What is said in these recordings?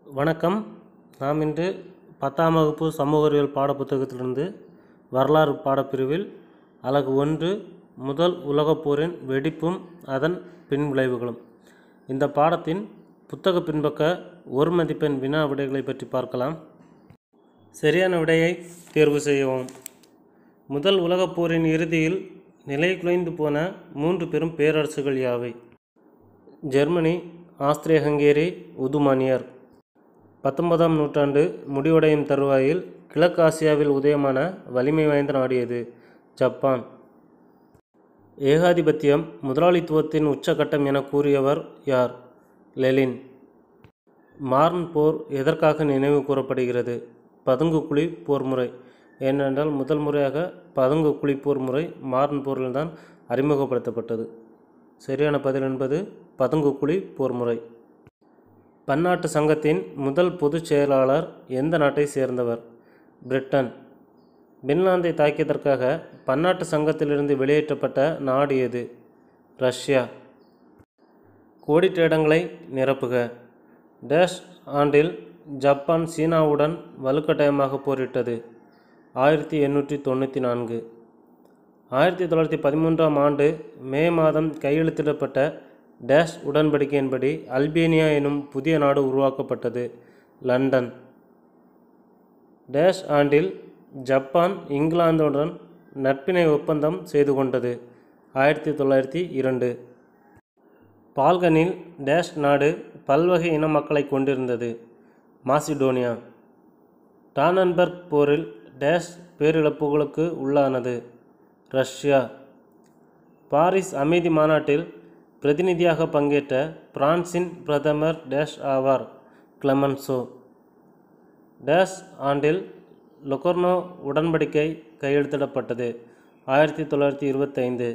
வணக்கம் நாம் இன்று பத்தாம் வகுப்பு சமூக அறிவியல் பாடப்புத்தகத்திலிருந்து வரலாறு பாடப்பிரிவில் அலகு ஒன்று முதல் உலகப் போரின் வெடிப்பும் அதன் பின்விளைவுகளும் இந்த பாடத்தின் புத்தக பின்பக்க ஒரு மதிப்பெண் வினா விடைகளை பற்றி பார்க்கலாம் சரியான விடையை தேர்வு செய்யவும் முதல் உலகப் போரின் இறுதியில் நிலை குலைந்து போன மூன்று பெரும் பேரரசுகள் யாவை ஜெர்மனி ஆஸ்திரிய ஹங்கேரி உதுமானியர் பத்தொன்பதாம் நூற்றாண்டு முடிவடையும் தருவாயில் கிழக்கு ஆசியாவில் உதயமான வலிமை வாய்ந்த நாடு எது ஜப்பான் ஏகாதிபத்தியம் முதலாளித்துவத்தின் உச்சகட்டம் என கூறியவர் யார் லெலின் மார்ன் போர் எதற்காக நினைவு கூறப்படுகிறது பதுங்குக்குழி போர் முறை ஏனென்றால் முதல் முறையாக பதுங்குக்குழி போர் முறை மார்ன் போரில்தான் அறிமுகப்படுத்தப்பட்டது சரியான பதில் என்பது பதுங்குக்குழி போர் முறை பன்னாட்டு சங்கத்தின் முதல் பொதுச் செயலாளர் எந்த நாட்டை சேர்ந்தவர் பிரிட்டன் பின்லாந்தை தாக்கியதற்காக பன்னாட்டு சங்கத்திலிருந்து வெளியேற்றப்பட்ட நாடு எது ரஷ்யா கோடிட்ட இடங்களை நிரப்புக டேஷ் ஆண்டில் ஜப்பான் சீனாவுடன் வலுக்கட்டாயமாக போரிட்டது ஆயிரத்தி எண்ணூற்றி தொண்ணூற்றி நான்கு ஆயிரத்தி தொள்ளாயிரத்தி பதிமூன்றாம் ஆண்டு மே மாதம் கையெழுத்திடப்பட்ட டேஷ் உடன்படிக்கையின்படி அல்பேனியா எனும் புதிய நாடு உருவாக்கப்பட்டது லண்டன் டேஷ் ஆண்டில் ஜப்பான் இங்கிலாந்துடன் நட்பிணை ஒப்பந்தம் செய்து கொண்டது ஆயிரத்தி தொள்ளாயிரத்தி இரண்டு பால்கனில் டேஷ் நாடு பல்வகை இன மக்களை கொண்டிருந்தது மாசிடோனியா டானன்பர்க் போரில் டேஷ் பேரிழப்புகளுக்கு உள்ளானது ரஷ்யா பாரிஸ் அமைதி மாநாட்டில் பிரதிநிதியாக பங்கேற்ற பிரான்சின் பிரதமர் டேஷ் ஆவார் கிளமன்சோ டேஷ் ஆண்டில் லொகர்னோ உடன்படிக்கை கையெழுத்திடப்பட்டது ஆயிரத்தி தொள்ளாயிரத்தி இருபத்தைந்து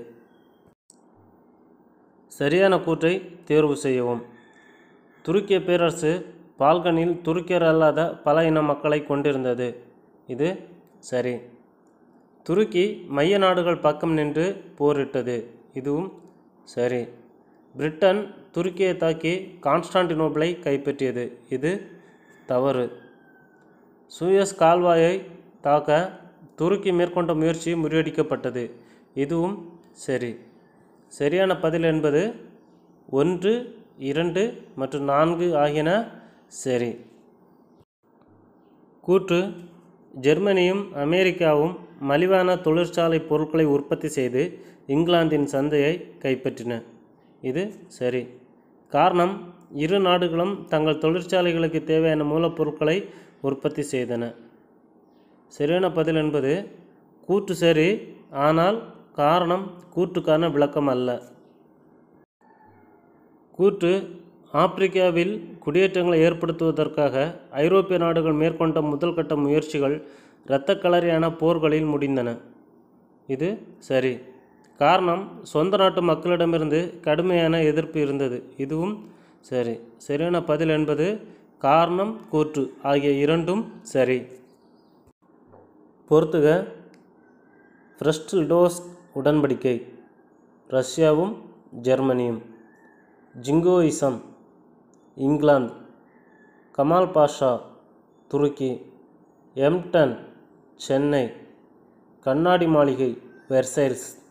சரியான கூற்றை தேர்வு செய்யவும் துருக்கிய பேரரசு பால்கனில் துருக்கியர் அல்லாத பல இன மக்களை கொண்டிருந்தது இது சரி துருக்கி மைய நாடுகள் பக்கம் நின்று போரிட்டது இதுவும் சரி பிரிட்டன் துருக்கியை தாக்கி கான்ஸ்டான்டினோபிளை கைப்பற்றியது இது தவறு சூயஸ் கால்வாயை தாக்க துருக்கி மேற்கொண்ட முயற்சி முறியடிக்கப்பட்டது இதுவும் சரி சரியான பதில் என்பது ஒன்று இரண்டு மற்றும் நான்கு ஆகியன சரி கூற்று ஜெர்மனியும் அமெரிக்காவும் மலிவான தொழிற்சாலை பொருட்களை உற்பத்தி செய்து இங்கிலாந்தின் சந்தையை கைப்பற்றின இது சரி காரணம் இரு நாடுகளும் தங்கள் தொழிற்சாலைகளுக்கு தேவையான மூலப்பொருட்களை உற்பத்தி செய்தன சரியான பதில் என்பது கூற்று சரி ஆனால் காரணம் கூற்றுக்கான விளக்கம் அல்ல கூற்று ஆப்பிரிக்காவில் குடியேற்றங்களை ஏற்படுத்துவதற்காக ஐரோப்பிய நாடுகள் மேற்கொண்ட முதல் கட்ட முயற்சிகள் இரத்தக்களறியான போர்களில் முடிந்தன இது சரி காரணம் சொந்த நாட்டு மக்களிடமிருந்து கடுமையான எதிர்ப்பு இருந்தது இதுவும் சரி சரியான பதில் என்பது காரணம் கூற்று ஆகிய இரண்டும் சரி பொறுத்துக ஃப்ரெஸ்டில்டோஸ் உடன்படிக்கை ரஷ்யாவும் ஜெர்மனியும் ஜிங்கோயிசம் இங்கிலாந்து கமால் பாஷா துருக்கி எம்டன் சென்னை கண்ணாடி மாளிகை வெர்சைல்ஸ்